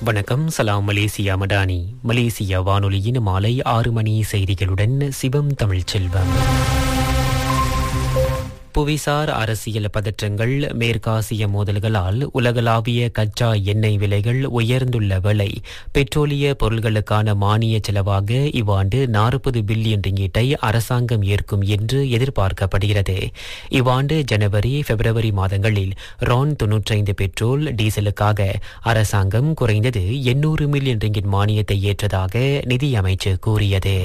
வணக்கம் சலாம் Malaysia Madani Malaysia வானொலியின் மாலை ஆறு மணி செய்திகளுடன் சிவம் தமிழ் செல்வம் புவிசார் அரசியல் பதற்றங்கள் மேற்காசிய மோதல்களால் உலகளாவிய கச்சா எண்ணெய் விலைகள் உயர்ந்துள்ள வேளை பெட்ரோலிய பொருள்களுக்கான மானிய செலவாக இவ்வாண்டு நாற்பது பில்லியன் ரிங்கீட்டை அரசாங்கம் ஏற்கும் என்று எதிர்பார்க்கப்படுகிறது இவ்வாண்டு ஜனவரி பிப்ரவரி மாதங்களில் ரான் தொன்னூற்றைந்து பெட்ரோல் டீசலுக்காக அரசாங்கம் குறைந்தது எண்ணூறு மில்லியன் ரிங்கிட் மானியத்தை ஏற்றதாக நிதியமைச்சு கூறியது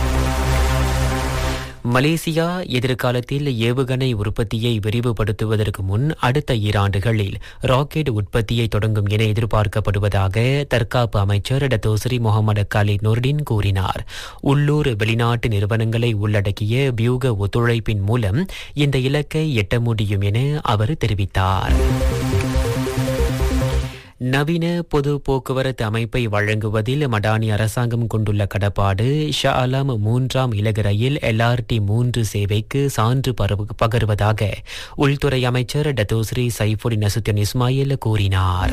மலேசியா எதிர்காலத்தில் ஏவுகணை உற்பத்தியை விரிவுபடுத்துவதற்கு முன் அடுத்த ஈராண்டுகளில் ராக்கெட் உற்பத்தியை தொடங்கும் என எதிர்பார்க்கப்படுவதாக தற்காப்பு அமைச்சர் டத்தோசரி முகமது காலித் நொர்டின் கூறினார் உள்ளூர் வெளிநாட்டு நிறுவனங்களை உள்ளடக்கிய வியூக ஒத்துழைப்பின் மூலம் இந்த இலக்கை எட்ட முடியும் என அவர் தெரிவித்தார் நவீன பொது போக்குவரத்து அமைப்பை வழங்குவதில் மடானி அரசாங்கம் கொண்டுள்ள கடப்பாடு ஷா அலாம் மூன்றாம் இலகு ரயில் எல்ஆர்டி மூன்று சேவைக்கு சான்று பகருவதாக உள்துறை அமைச்சர் டத்தோஸ்ரீ சைஃபுடின் நசுத்தியன் இஸ்மாயில் கூறினார்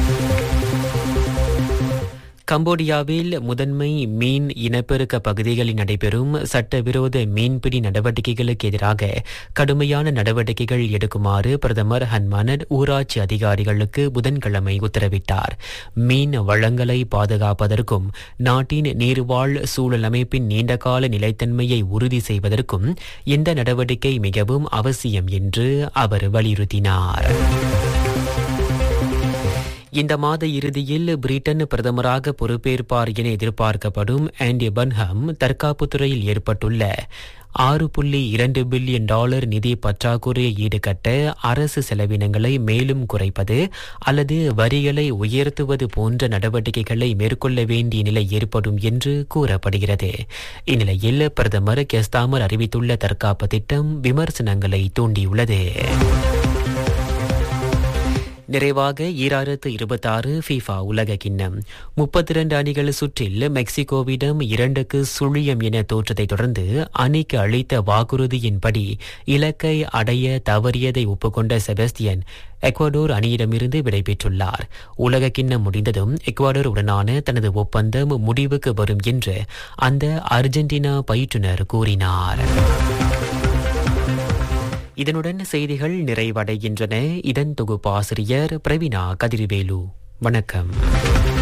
கம்போடியாவில் முதன்மை மீன் இனப்பெருக்க பகுதிகளில் நடைபெறும் சட்டவிரோத மீன்பிடி நடவடிக்கைகளுக்கு எதிராக கடுமையான நடவடிக்கைகள் எடுக்குமாறு பிரதமர் ஹன்மானட் ஊராட்சி அதிகாரிகளுக்கு புதன்கிழமை உத்தரவிட்டார் மீன் வளங்களை பாதுகாப்பதற்கும் நாட்டின் நீர்வாழ் சூழல் அமைப்பின் நீண்டகால நிலைத்தன்மையை உறுதி செய்வதற்கும் இந்த நடவடிக்கை மிகவும் அவசியம் என்று அவர் வலியுறுத்தினார் இந்த மாத இறுதியில் பிரிட்டன் பிரதமராக பொறுப்பேற்பார் என எதிர்பார்க்கப்படும் ஆண்டி பன்ஹம் தற்காப்பு துறையில் ஏற்பட்டுள்ள ஆறு புள்ளி இரண்டு பில்லியன் டாலர் நிதி பற்றாக்குறையை ஈடுகட்ட அரசு செலவினங்களை மேலும் குறைப்பது அல்லது வரிகளை உயர்த்துவது போன்ற நடவடிக்கைகளை மேற்கொள்ள வேண்டிய நிலை ஏற்படும் என்று கூறப்படுகிறது இந்நிலையில் பிரதமர் கெஸ்தாமர் அறிவித்துள்ள தற்காப்பு திட்டம் விமர்சனங்களை தூண்டியுள்ளது நிறைவாக ஈராயிரத்து இருபத்தாறு ஃபீஃபா உலக கிண்ணம் முப்பத்தி இரண்டு அணிகள் சுற்றில் மெக்சிகோவிடம் இரண்டுக்கு சுழியம் என தோற்றதை தொடர்ந்து அணிக்கு அளித்த வாக்குறுதியின்படி இலக்கை அடைய தவறியதை ஒப்புக்கொண்ட செபஸ்தியன் எக்வடோர் அணியிடமிருந்து விடைபெற்றுள்ளார் உலக கிண்ணம் முடிந்ததும் எக்வாடோர் உடனான தனது ஒப்பந்தம் முடிவுக்கு வரும் என்று அந்த அர்ஜென்டினா பயிற்றுனர் கூறினார் இதனுடன் செய்திகள் நிறைவடைகின்றன இதன் தொகுப்பாசிரியர் பிரவீனா கதிர்வேலு வணக்கம்